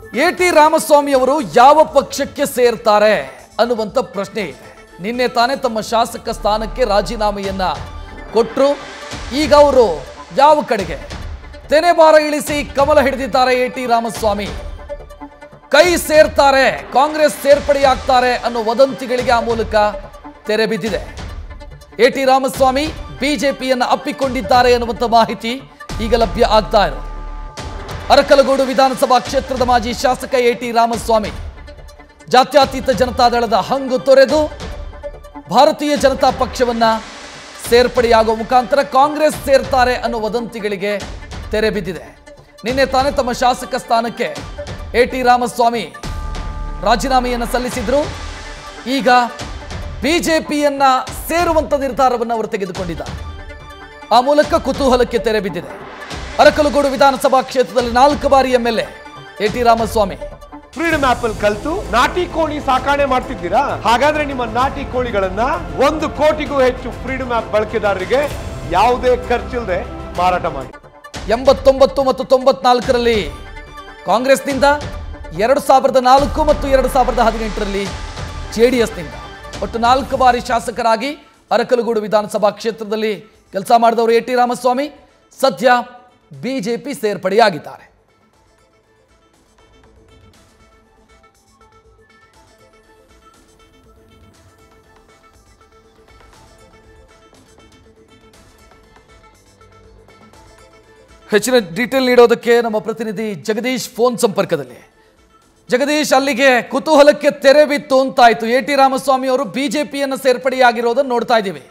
A T Ramaswamy ಅವರು ಯಾವ ಪಕ್ಷಕ್ಕೆ ಸೇರ್ತಾರೆ ಅನ್ನುವಂಥ ಪ್ರಶ್ನೆ ಇದೆ ನಿನ್ನೆ ತಾನೇ ತಮ್ಮ ಶಾಸಕ ಸ್ಥಾನಕ್ಕೆ ರಾಜೀನಾಮೆಯನ್ನ ಕೊಟ್ಟರು ಈಗ ಅವರು ಯಾವ ಕಡೆಗೆ ತೆನೆಬಾರ ಇಳಿಸಿ ಕಮಲ ಹಿಡಿದಿದ್ದಾರೆ ಎ ಟಿ ರಾಮಸ್ವಾಮಿ ಕೈ ಸೇರ್ತಾರೆ ಕಾಂಗ್ರೆಸ್ ಸೇರ್ಪಡೆಯಾಗ್ತಾರೆ ಅನ್ನೋ ವದಂತಿಗಳಿಗೆ ಆ ಮೂಲಕ ತೆರೆ ಬಿದ್ದಿದೆ ಎ ಟಿ ರಾಮಸ್ವಾಮಿ ಬಿಜೆಪಿಯನ್ನು ಅಪ್ಪಿಕೊಂಡಿದ್ದಾರೆ ಅನ್ನುವಂಥ ಮಾಹಿತಿ ಈಗ ಲಭ್ಯ ಆಗ್ತಾ ಇರೋದು ಅರಕಲಗೂಡು ವಿಧಾನಸಭಾ ಕ್ಷೇತ್ರದ ಮಾಜಿ ಶಾಸಕ ಎ ಟಿ ರಾಮಸ್ವಾಮಿ ಜಾತ್ಯತೀತ ಜನತಾದಳದ ಹಂಗು ತೊರೆದು ಭಾರತೀಯ ಜನತಾ ಪಕ್ಷವನ್ನ ಸೇರ್ಪಡೆಯಾಗುವ ಮುಖಾಂತರ ಕಾಂಗ್ರೆಸ್ ಸೇರ್ತಾರೆ ಅನ್ನೋ ವದಂತಿಗಳಿಗೆ ತೆರೆ ಬಿದ್ದಿದೆ ನಿನ್ನೆ ತಾನೇ ತಮ್ಮ ಶಾಸಕ ಸ್ಥಾನಕ್ಕೆ ಎ ಟಿ ರಾಮಸ್ವಾಮಿ ರಾಜೀನಾಮೆಯನ್ನು ಸಲ್ಲಿಸಿದ್ರು ಈಗ ಬಿಜೆಪಿಯನ್ನ ಸೇರುವಂತ ನಿರ್ಧಾರವನ್ನು ಅವರು ತೆಗೆದುಕೊಂಡಿದ್ದಾರೆ ಆ ಮೂಲಕ ಕುತೂಹಲಕ್ಕೆ ತೆರೆ ಬಿದ್ದಿದೆ ಅರಕಲಗೂಡು ವಿಧಾನಸಭಾ ಕ್ಷೇತ್ರದಲ್ಲಿ ನಾಲ್ಕು ಬಾರಿ MLA A T Ramaswamy freedom ಆಪ್ ಅಲ್ಲಿ ಕಲ್ತು ನಾಟಿ ಕೋಳಿ ಸಾಕಾಣೆ ಮಾಡ್ತಿದ್ದೀರಾ ಹಾಗಾದ್ರೆ ನಿಮ್ಮ ನಾಟಿ ಕೋಳಿಗಳನ್ನ ಒಂದು ಕೋಟಿಗೂ ಹೆಚ್ಚು ಫ್ರೀಡಮ್ ಆಪ್ ಬಳಕೆದಾರರಿಗೆ ಯಾವುದೇ ಖರ್ಚಿಲ್ಲದೆ ಮಾರಾಟ ಮಾಡಿ ಎಂಬತ್ತೊಂಬತ್ತು ಮತ್ತು ತೊಂಬತ್ನಾಲ್ಕರಲ್ಲಿ ಕಾಂಗ್ರೆಸ್ನಿಂದ ಎರಡು ಸಾವಿರದ ನಾಲ್ಕು ಮತ್ತು ಎರಡು ಸಾವಿರದ ಹದಿನೆಂಟರಲ್ಲಿ ಜೆ ಡಿ ಎಸ್ನಿಂದ ಒಟ್ಟು ನಾಲ್ಕು ಬಾರಿ ಶಾಸಕರಾಗಿ ಅರಕಲಗೂಡು ವಿಧಾನಸಭಾ ಕ್ಷೇತ್ರದಲ್ಲಿ ಕೆಲಸ ಮಾಡಿದವರು ಎ ಟಿ ರಾಮಸ್ವಾಮಿ ಸದ್ಯ ಬಿಜೆಪಿ ಸೇರ್ಪಡೆಯಾಗಿದ್ದಾರೆ ಹೆಚ್ಚಿನ ಡೀಟೇಲ್ ನೀಡೋದಕ್ಕೆ ನಮ್ಮ ಪ್ರತಿನಿಧಿ ಜಗದೀಶ್ ಫೋನ್ ಸಂಪರ್ಕದಲ್ಲಿ ಜಗದೀಶ್ ಅಲ್ಲಿಗೆ ಕುತೂಹಲಕ್ಕೆ ತೆರೆ ಬಿತ್ತು ಅಂತಾಯ್ತು ಎ ಟಿ ರಾಮಸ್ವಾಮಿ ಅವರು ಬಿಜೆಪಿಯನ್ನು ಸೇರ್ಪಡೆಯಾಗಿರೋದನ್ನು ನೋಡ್ತಾ ಇದ್ದೀವಿ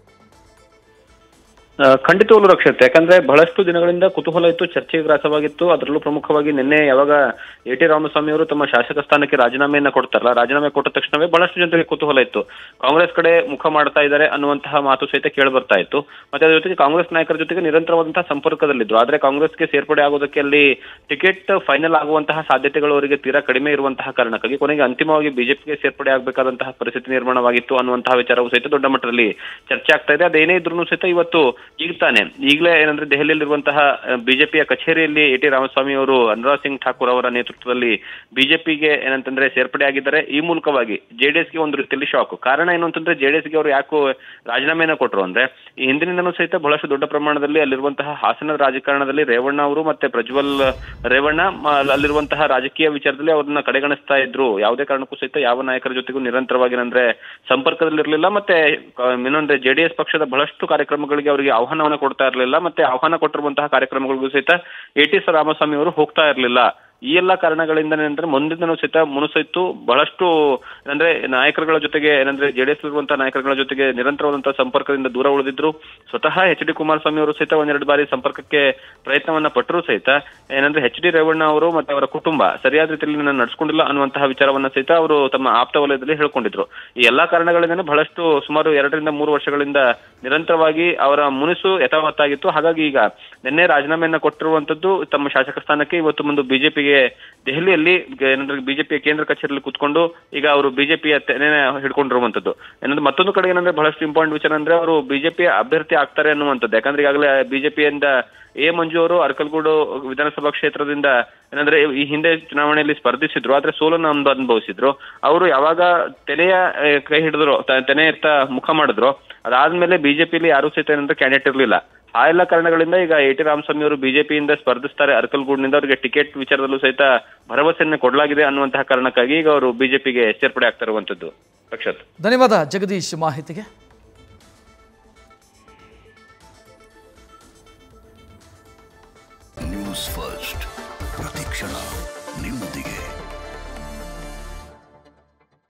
ಆ, ಖಂಡಿತವಾಗ್ಲೂ ರಕ್ಷತೆ ಯಾಕಂದ್ರೆ ಬಹಳಷ್ಟು ದಿನಗಳಿಂದ ಕುತೂಹಲ ಇತ್ತು ಚರ್ಚೆಗೆ ಗ್ರಾಸವಾಗಿತ್ತು ಅದರಲ್ಲೂ ಪ್ರಮುಖವಾಗಿ ನಿನ್ನೆ ಯಾವಾಗ ಎ ಟಿ ರಾಮಸ್ವಾಮಿ ಅವರು ತಮ್ಮ ಶಾಸಕ ಸ್ಥಾನಕ್ಕೆ ರಾಜೀನಾಮೆಯನ್ನ ಕೊಡ್ತಾರಲ್ಲ ರಾಜೀನಾಮೆ ಕೊಟ್ಟ ತಕ್ಷಣವೇ ಬಹಳಷ್ಟು ಜನರಿಗೆ ಕುತೂಹಲ ಇತ್ತು ಕಾಂಗ್ರೆಸ್ ಕಡೆ ಮುಖ ಮಾಡ್ತಾ ಇದ್ದಾರೆ ಅನ್ನುವಂತಹ ಮಾತು ಸಹಿತ ಕೇಳಿ ಬರ್ತಾ ಇತ್ತು ಮತ್ತೆ ಅದ್ರ ಜೊತೆಗೆ ಕಾಂಗ್ರೆಸ್ ನಾಯಕರ ಜೊತೆಗೆ ನಿರಂತರವಾದಂತಹ ಸಂಪರ್ಕದಲ್ಲಿದ್ರು ಆದ್ರೆ ಕಾಂಗ್ರೆಸ್ಗೆ ಸೇರ್ಪಡೆ ಆಗೋದಕ್ಕೆ ಅಲ್ಲಿ ಟಿಕೆಟ್ ಫೈನಲ್ ಆಗುವಂತಹ ಸಾಧ್ಯತೆಗಳು ಅವರಿಗೆ ತೀರಾ ಕಡಿಮೆ ಇರುವಂತಹ ಕಾರಣಕ್ಕಾಗಿ ಕೊನೆಗೆ ಅಂತಿಮವಾಗಿ ಬಿಜೆಪಿಗೆ ಸೇರ್ಪಡೆ ಆಗಬೇಕಾದಂತಹ ಪರಿಸ್ಥಿತಿ ನಿರ್ಮಾಣವಾಗಿತ್ತು ಅನ್ನುವಂತಹ ವಿಚಾರವು ಸಹಿತ ದೊಡ್ಡ ಮಟ್ಟದಲ್ಲಿ ಚರ್ಚೆ ಆಗ್ತಾ ಇದೆ ಅದೇನೇ ಇದ್ರೂ ಸಹಿತ ಇವತ್ತು ಈಗ ತಾನೆ ಈಗಲೇ ಏನಂದ್ರೆ ದೆಹಲಿಯಲ್ಲಿರುವಂತಹ ಬಿಜೆಪಿಯ ಕಚೇರಿಯಲ್ಲಿ ಎ ಟಿ ರಾಮಸ್ವಾಮಿ ಅವರು ಅನುರಾಗ್ ಸಿಂಗ್ ಠಾಕೂರ್ ಅವರ ನೇತೃತ್ವದಲ್ಲಿ ಬಿಜೆಪಿಗೆ ಏನಂತಂದ್ರೆ ಸೇರ್ಪಡೆ ಆಗಿದ್ದಾರೆ ಈ ಮೂಲಕವಾಗಿ ಜೆಡಿಎಸ್ಗೆ ಒಂದು ರೀತಿಯಲ್ಲಿ ಶಾಕ್ ಕಾರಣ ಏನು ಅಂತಂದ್ರೆ ಜೆಡಿಎಸ್ಗೆ ಅವರು ಯಾಕೋ ರಾಜೀನಾಮೆಯನ್ನ ಕೊಟ್ಟರು ಅಂದ್ರೆ ಈ ಹಿಂದಿನಿಂದನೂ ಸಹಿತ ಬಹಳಷ್ಟು ದೊಡ್ಡ ಪ್ರಮಾಣದಲ್ಲಿ ಅಲ್ಲಿರುವಂತಹ ಹಾಸನದ ರಾಜಕಾರಣದಲ್ಲಿ ರೇವಣ್ಣ ಅವರು ಮತ್ತೆ ಪ್ರಜ್ವಲ್ ರೇವಣ್ಣ ಮ- ಅಲ್ಲಿರುವಂತಹ ರಾಜಕೀಯ ವಿಚಾರದಲ್ಲಿ ಅವ್ರನ್ನ ಕಡೆಗಣಿಸ್ತಾ ಇದ್ರು ಯಾವುದೇ ಕಾರಣಕ್ಕೂ ಸಹಿತ ಯಾವ ನಾಯಕರ ಜೊತೆಗೂ ನಿರಂತರವಾಗಿ ಅಂದ್ರೆ ಸಂಪರ್ಕದಲ್ಲಿರಲಿಲ್ಲ ಮತ್ತೆ ಕ- ಇನ್ನೊಂದು ಜೆಡಿಎಸ್ ಪಕ್ಷದ ಬಹಳಷ್ಟು ಕಾರ್ಯಕ್ರಮಗಳಿಗೆ ಅವರಿಗೆ ಆಹ್ವಾನವನ್ನ ಕೊಡ್ತಾ ಇರಲಿಲ್ಲ ಮತ್ತೆ ಆಹ್ವಾನ ಕೊಟ್ಟಿರುವಂತಹ ಕಾರ್ಯಕ್ರಮಗಳಿಗೂ ಸಹಿತ ಎ ಟಿ ಸ ರಾಮಸ್ವಾಮಿ ಅವರು ಹೋಗ್ತಾ ಇರಲಿಲ್ಲ ಈ ಎಲ್ಲಾ ಕಾರಣಗಳಿಂದ ಏನಂದ್ರೆ ಮುಂದಿನ ಸಹಿತ ಮುನುಸಹಿತು ಬಹಳಷ್ಟು ಅಂದ್ರೆ ನಾಯಕರುಗಳ ಜೊತೆಗೆ ಏನಂದ್ರೆ ಜೆಡಿಎಸ್ ಇರುವಂತಹ ನಾಯಕರುಗಳ ಜೊತೆಗೆ ನಿರಂತರವಾದಂತಹ ಸಂಪರ್ಕದಿಂದ ದೂರ ಉಳಿದಿದ್ರು ಸ್ವತಃ ಎಚ್ ಡಿ ಕುಮಾರಸ್ವಾಮಿ ಅವರು ಸಹಿತ ಒಂದೆರಡು ಬಾರಿ ಸಂಪರ್ಕಕ್ಕೆ ಪ್ರಯತ್ನವನ್ನ ಪಟ್ಟರು ಸಹಿತ ಏನಂದ್ರೆ ಎಚ್ ಡಿ ರೇವಣ್ಣ ಅವರು ಮತ್ತೆ ಅವರ ಕುಟುಂಬ ಸರಿಯಾದ ರೀತಿಯಲ್ಲಿ ನನ್ನ ನಡ್ಸ್ಕೊಂಡಿಲ್ಲ ಅನ್ನುವಂತಹ ವಿಚಾರವನ್ನ ಸಹಿತ ಅವರು ತಮ್ಮ ಆಪ್ತ ವಲಯದಲ್ಲಿ ಹೇಳ್ಕೊಂಡಿದ್ರು ಈ ಎಲ್ಲಾ ಕಾರಣಗಳಿಂದ ಬಹಳಷ್ಟು ಸುಮಾರು ಎರಡರಿಂದ ಮೂರು ವರ್ಷಗಳಿಂದ ನಿರಂತರವಾಗಿ ಅವರ ಮುನಿಸು ಯಥಾವತ್ತಾಗಿತ್ತು ಹಾಗಾಗಿ ಈಗ ನಿನ್ನೆ ರಾಜೀನಾಮೆಯನ್ನ ಕೊಟ್ಟಿರುವಂತದ್ದು ತಮ್ಮ ಶಾಸಕ ಸ್ಥಾನಕ್ಕೆ ಇವತ್ತು ಮುಂದೆ ಬಿಜೆಪಿಗೆ ದೆಹಲಿಯಲ್ಲಿ ಏನಂದ್ರೆ ಬಿಜೆಪಿಯ ಕೇಂದ್ರ ಕಚೇರಿಯಲ್ಲಿ ಕುತ್ಕೊಂಡು ಈಗ ಅವರು ಬಿಜೆಪಿಯ ತೆನೆ ಹಿಡ್ಕೊಂಡಿರುವಂತದ್ದು ಏನಂದ್ರೆ ಮತ್ತೊಂದು ಕಡೆ ಏನಂದ್ರೆ ಬಹಳಷ್ಟು ಇಂಪಾರ್ಟೆಂಟ್ ವಿಚಾರ ಅಂದ್ರೆ ಅವರು ಬಿಜೆಪಿಯ ಅಭ್ಯರ್ಥಿ ಆಗ್ತಾರೆ ಅನ್ನುವಂಥದ್ದು ಯಾಕಂದ್ರೆ ಈಗಾಗಲೇ ಬಿಜೆಪಿಯಿಂದ ಎ ಮಂಜು ಅವರು ಅರಕಲ್ಗೂಡು ವಿಧಾನಸಭಾ ಕ್ಷೇತ್ರದಿಂದ ಏನಂದ್ರೆ ಈ ಹಿಂದೆ ಚುನಾವಣೆಯಲ್ಲಿ ಸ್ಪರ್ಧಿಸಿದ್ರು ಆದ್ರೆ ಸೋಲನ್ನು ಅನುಭ- ಅನುಭವಿಸಿದ್ರು ಅವರು ಯಾವಾಗ ತೆನೆಯ ಆ, ಕೈ ಹಿಡಿದ್ರು ತ- ತೆನೆ ಎತ್ತ ಮುಖ ಮಾಡಿದ್ರು ಅದಾದ್ಮೇಲೆ ಬಿಜೆಪಿಯಲ್ಲಿ ಯಾರು ಸಹಿತ ಏನಂದ್ರೆ ಕ್ಯಾಂಡಿಡೇಟ್ ಇರಲಿಲ್ಲ ಆ ಎಲ್ಲ ಕಾರಣಗಳಿಂದ ಈಗ ಎ ಟಿ ರಾಮಸ್ವಾಮಿ ಅವರು ಬಿಜೆಪಿಯಿಂದ ಸ್ಪರ್ಧಿಸ್ತಾರೆ ಅರಕಲ್ಗೂಡಿನಿಂದ ಅವರಿಗೆ ಟಿಕೆಟ್ ವಿಚಾರದಲ್ಲೂ ಸಹಿತ ಭರವಸೆಯನ್ನು ಕೊಡಲಾಗಿದೆ ಅನ್ನುವಂತಹ ಕಾರಣಕ್ಕಾಗಿ ಈಗ ಅವರು ಬಿಜೆಪಿಗೆ ಸೇರ್ಪಡೆ ಆಗ್ತಾ ಇರುವಂತದ್ದು ಅಕ್ಷತ್ ಧನ್ಯವಾದ ಜಗದೀಶ್ ಮಾಹಿತಿಗೆ ನ್ಯೂಸ್ ಫಸ್ಟ್ ಪ್ರತಿಕ್ಷಣ ನಿಮ್ಮ